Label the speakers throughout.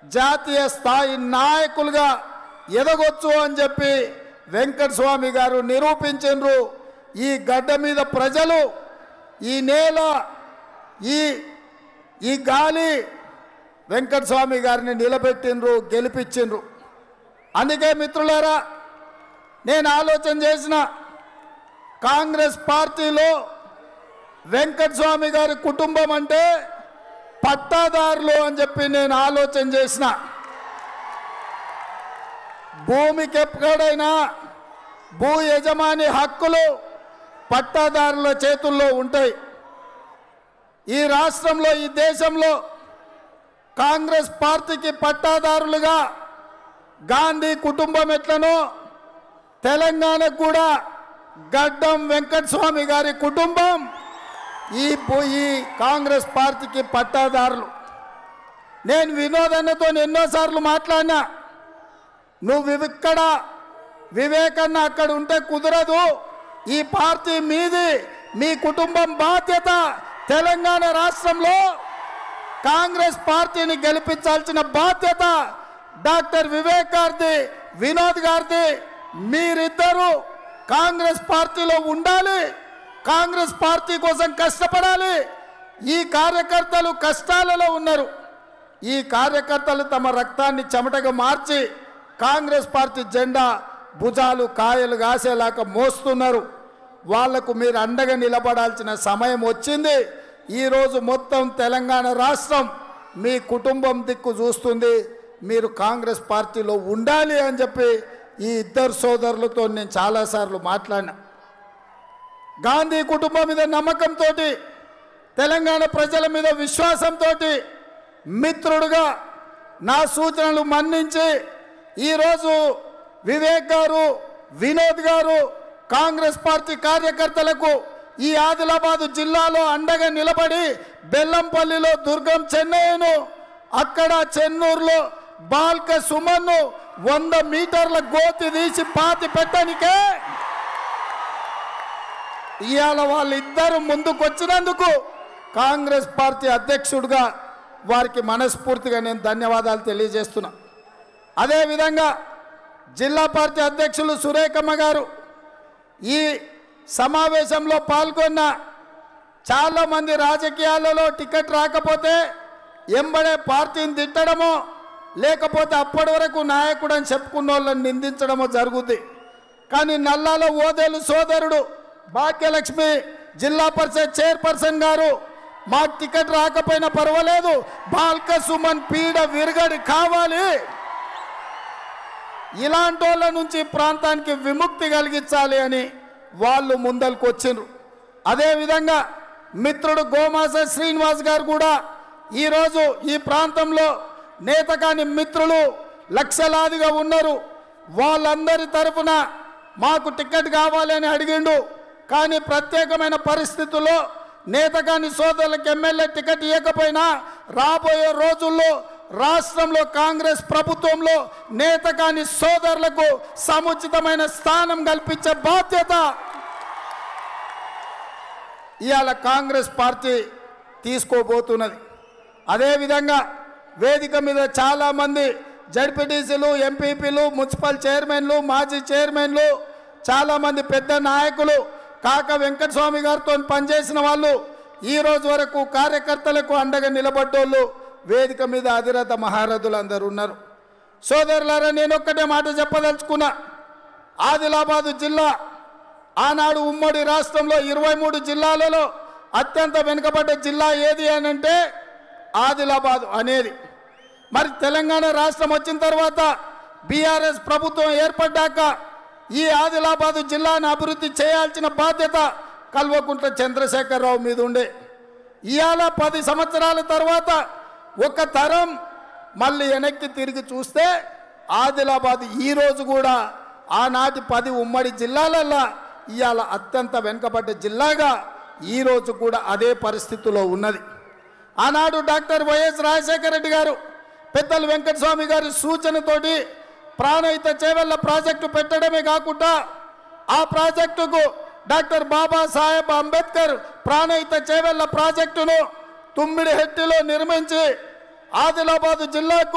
Speaker 1: జాతీయ స్థాయి నాయకులుగా ఎదగొచ్చు అని చెప్పి వెంకట స్వామి గారు నిరూపించారు ఈ గడ్డ మీద ప్రజలు ఈ నేల ఈ ఈ గాలి వెంకట స్వామి గారిని నిలబెట్టిండ్రు గెలిపించిండ్రు అందుకే మిత్రులారా నేను ఆలోచన చేసిన కాంగ్రెస్ పార్టీలో వెంకట స్వామి గారి కుటుంబం అంటే పట్టాదారులు అని చెప్పి నేను ఆలోచన చేసిన భూమికి ఎక్కడైనా భూ యజమాని హక్కులు పట్టాదారుల చేతుల్లో ఉంటాయి ఈ రాష్ట్రంలో ఈ దేశంలో కాంగ్రెస్ పార్టీకి పట్టాదారులుగా గాంధీ కుటుంబం ఎట్లనో తెలంగాణకు కూడా గడ్డం వెంకటస్వామి గారి కుటుంబం ఈ భూ- ఈ కాంగ్రెస్ పార్టీకి పట్టాదారులు నేను వినోదన్నతో ఎన్నోసార్లు మాట్లాడినా నువ్వు ఇక్కడ వివేకన్న అక్కడ ఉంటే కుదరదు ఈ పార్టీ మీది మీ కుటుంబం బాధ్యత తెలంగాణ రాష్ట్రంలో కాంగ్రెస్ పార్టీని గెలిపించాల్సిన బాధ్యత డాక్టర్ వివేక్ గారిది వినోద్ గారిది మీరిద్దరూ కాంగ్రెస్ పార్టీలో ఉండాలి కాంగ్రెస్ పార్టీ కోసం కష్టపడాలి ఈ కార్యకర్తలు కష్టాలలో ఉన్నారు ఈ కార్యకర్తలు తమ రక్తాన్ని చెమటగా మార్చి కాంగ్రెస్ పార్టీ జెండా భుజాలు కాయలు కాసేలాగా మోస్తున్నారు వాళ్లకు మీరు అండగా నిలబడాల్సిన సమయం వచ్చింది ఈరోజు మొత్తం తెలంగాణ రాష్ట్రం మీ కుటుంబం దిక్కు చూస్తుంది మీరు కాంగ్రెస్ పార్టీలో ఉండాలి అని చెప్పి ఈ ఇద్దరు సోదరులతో నేను చాలాసార్లు మాట్లాడినా గాంధీ కుటుంబం మీద నమ్మకంతో తెలంగాణ ప్రజల మీద విశ్వాసంతో మిత్రుడుగా నా సూచనలు మన్నించి ఈరోజు వివేక్ గారు వినోద్ గారు కాంగ్రెస్ పార్టీ కార్యకర్తలకు ఈ ఆదిలాబాదు జిల్లాలో అండగా నిలబడి బెల్లంపల్లిలో దుర్గం చెన్నయ్యను అక్కడ చెన్నూరులో బాల్క సుమన్ను వంద మీటర్ల గోతి తీసి పాతి పెట్టడానికే ఇవాళ వాళ్ళిద్దరు ముందుకొచ్చినందుకు కాంగ్రెస్ పార్టీ అధ్యక్షుడిగా వారికి మనస్ఫూర్తిగా నేను ధన్యవాదాలు తెలియజేస్తున్నా అదేవిధంగా జిల్లా పార్టీ అధ్యక్షులు సురేఖమ్మ గారు ఈ సమావేశంలో పాల్గొన్న చాలామంది రాజకీయాలలో టికెట్ రాకపోతే ఎంబడే పార్టీని తిట్టడమో లేకపోతే అప్పటి వరకు నాయకుడు అని చెప్పుకున్న వాళ్ళని నిందించడమో జరుగుద్ది కానీ నల్లాలో ఓదేలు సోదరుడు భాగ్యలక్ష్మి జిల్లా పరిషత్ చైర్పర్సన్ గారు మాకు టికెట్ రాకపోయినా పర్వాలేదు బాల్క సుమన్ పీడ విరగడి కావాలి ఇలాంటి వాళ్ళ నుంచి ఈ ప్రాంతానికి విముక్తి కలిగించాలి అని వాళ్ళు ముందరికి వచ్చిండ్రు అదేవిధంగా మిత్రుడు గోమాస శ్రీనివాస్ గారు కూడా ఈరోజు ఈ ప్రాంతంలో నేతకాని మిత్రులు లక్షలాదిగా ఉన్నారు వాళ్ళందరి తరఫున మాకు టికెట్ కావాలి అని అడిగిండు కానీ ప్రత్యేకమైన పరిస్థితుల్లో నేతకాని సోదరులకు ఎమ్మెల్యే టికెట్ ఇవ్వకపోయినా రాబోయే రోజుల్లో రాష్ట్రంలో కాంగ్రెస్ ప్రభుత్వంలో నేతకాని సోదరులకు సముచితమైన స్థానం కల్పించే బాధ్యత ఇవాళ కాంగ్రెస్ పార్టీ తీసుకోబోతున్నది అదేవిధంగా వేదిక మీద చాలామంది జడ్పీటీసీలు ఎంపీపీలు మున్సిపల్ చైర్మన్లు మాజీ చైర్మన్లు చాలామంది పెద్ద నాయకులు కాక వెంకటస్వామి గారితో పనిచేసిన వాళ్ళు ఈ రోజు వరకు కార్యకర్తలకు అండగా నిలబడ్డోళ్ళు వేదిక మీద అధిరథ మహారథులు అందరు ఉన్నారు సోదరులారా నేను ఒక్కటే మాట చెప్పదలుచుకున్నా ఆదిలాబాదు జిల్లా ఆనాడు ఉమ్మడి రాష్ట్రంలో ఇరవై మూడు జిల్లాలలో అత్యంత వెనుకబడ్డ జిల్లా ఏది అని అంటే ఆదిలాబాదు అనేది మరి తెలంగాణ రాష్ట్రం వచ్చిన తర్వాత బీఆర్ఎస్ ప్రభుత్వం ఏర్పడ్డాక ఈ ఆదిలాబాదు జిల్లాను అభివృద్ధి చేయాల్సిన బాధ్యత కల్వకుంట్ల చంద్రశేఖరరావు మీద ఉండే ఇవాళ పది సంవత్సరాల తర్వాత ఒక తరం మళ్ళీ వెనక్కి తిరిగి చూస్తే ఆదిలాబాద్ ఈరోజు కూడా ఆనాటి పది ఉమ్మడి జిల్లాలల్లో ఇవాళ అత్యంత వెనుకబడ్డ జిల్లాగా ఈరోజు కూడా అదే పరిస్థితిలో ఉన్నది ఆనాడు డాక్టర్ వైఎస్ రాజశేఖర రెడ్డి గారు పెద్దలు వెంకటస్వామి గారి సూచనతోటి ప్రాణహిత చేవెళ్ల ప్రాజెక్టు పెట్టడమే కాకుండా ఆ ప్రాజెక్టుకు డాక్టర్ బాబాసాహెబ్ అంబేద్కర్ ప్రాణహిత చేవెళ్ల ప్రాజెక్టును తుమ్మిడి హెట్టిలో నిర్మించి ఆదిలాబాదు జిల్లాకు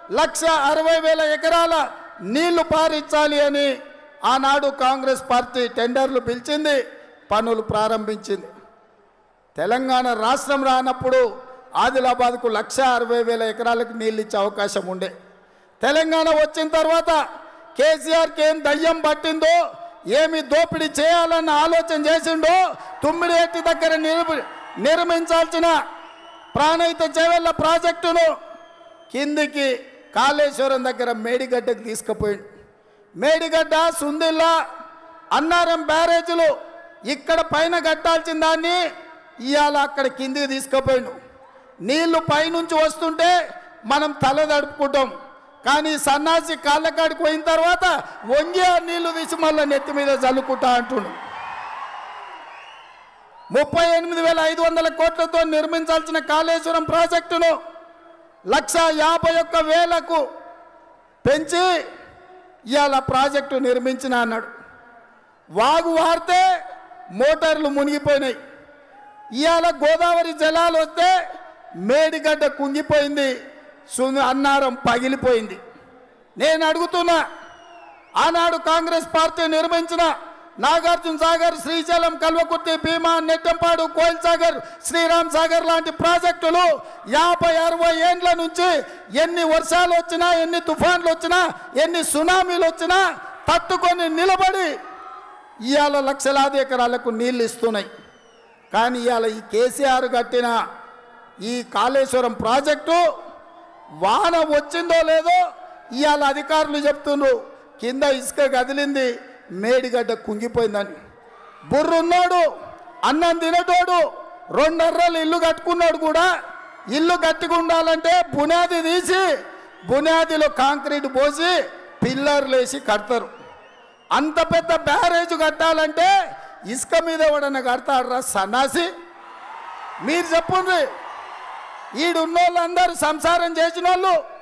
Speaker 1: లక్ష అరవై వేల ఎకరాల నీళ్లు పారించాలి అని ఆనాడు కాంగ్రెస్ పార్టీ టెండర్లు పిలిచింది పనులు ప్రారంభించింది తెలంగాణ రాష్ట్రం రానప్పుడు ఆదిలాబాద్కు లక్ష అరవై వేల ఎకరాలకు నీళ్ళు ఇచ్చే అవకాశం ఉండే తెలంగాణ వచ్చిన తర్వాత కేసీఆర్కి ఏం దయ్యం పట్టిందో ఏమి దోపిడీ చేయాలన్న ఆలోచన చేసిండో తుమ్మిడి ఎట్టి దగ్గర నిర్మి నిర్మించాల్సిన ప్రాణహిత చేవెళ్ళ ప్రాజెక్టును కిందికి కాళేశ్వరం దగ్గర మేడిగడ్డకు తీసుకుపోయిండు మేడిగడ్డ సుందిల్లా అన్నారం బ్యారేజీలు ఇక్కడ పైన కట్టాల్సిన దాన్ని ఇవాళ అక్కడ కిందికి తీసుకుపోయిండు నీళ్లు పైనుంచి వస్తుంటే మనం తల తడుపుకుంటాం కానీ సన్నాసి కాళ్ళకాడికి పోయిన తర్వాత వంగి ఆ నీళ్లు తీసి మళ్ళీ నెత్తి మీద చల్లుకుంటా అంటుండు ముప్పై ఎనిమిది వేల ఐదు వందల కోట్లతో నిర్మించాల్సిన కాళేశ్వరం ప్రాజెక్టును లక్ష యాభై ఒక్క వేలకు పెంచి ఇవాళ ప్రాజెక్టు నిర్మించిన అన్నాడు వాగు వారితే మోటార్లు మునిగిపోయినాయి ఇవాళ గోదావరి జలాలు వస్తే మేడిగడ్డ కుంగిపోయింది సు- అన్నారం పగిలిపోయింది నేను అడుగుతున్నా ఆనాడు కాంగ్రెస్ పార్టీ నిర్మించిన నాగార్జున సాగర్ శ్రీశైలం కల్వకుర్తి భీమా నెట్టంపాడు కోయిల్ సాగర్ శ్రీరామ్ సాగర్ లాంటి ప్రాజెక్టులు యాభై అరవై ఏండ్ల నుంచి ఎన్ని వర్షాలు వచ్చినా ఎన్ని తుఫాన్లు వచ్చినా ఎన్ని సునామీలు వచ్చినా తట్టుకొని నిలబడి ఇవాళ లక్షలాది ఎకరాలకు నీళ్ళు ఇస్తున్నాయి కానీ ఇవాళ ఈ కేసీఆర్ కట్టిన ఈ కాళేశ్వరం ప్రాజెక్టు వాన వచ్చిందో లేదో ఇవాళ అధికారులు చెప్తున్నారు కింద ఇసుక కదిలింది మేడిగడ్డ కుంగిపోయిందని బుర్రున్నాడు అన్నం తినటోడు రెండర్రలు ఇల్లు కట్టుకున్నాడు కూడా ఇల్లు గట్టిగా ఉండాలంటే బునాది తీసి బునాదిలో కాంక్రీట్ పోసి పిల్లర్లు వేసి కడతారు అంత పెద్ద బ్యారేజ్ కట్టాలంటే ఇసుక మీద ఎవడన్నా కడతాడరా సన్నాసి మీరు చెప్పండి ఈడున్నోళ్ళందరూ సంసారం చేసిన వాళ్ళు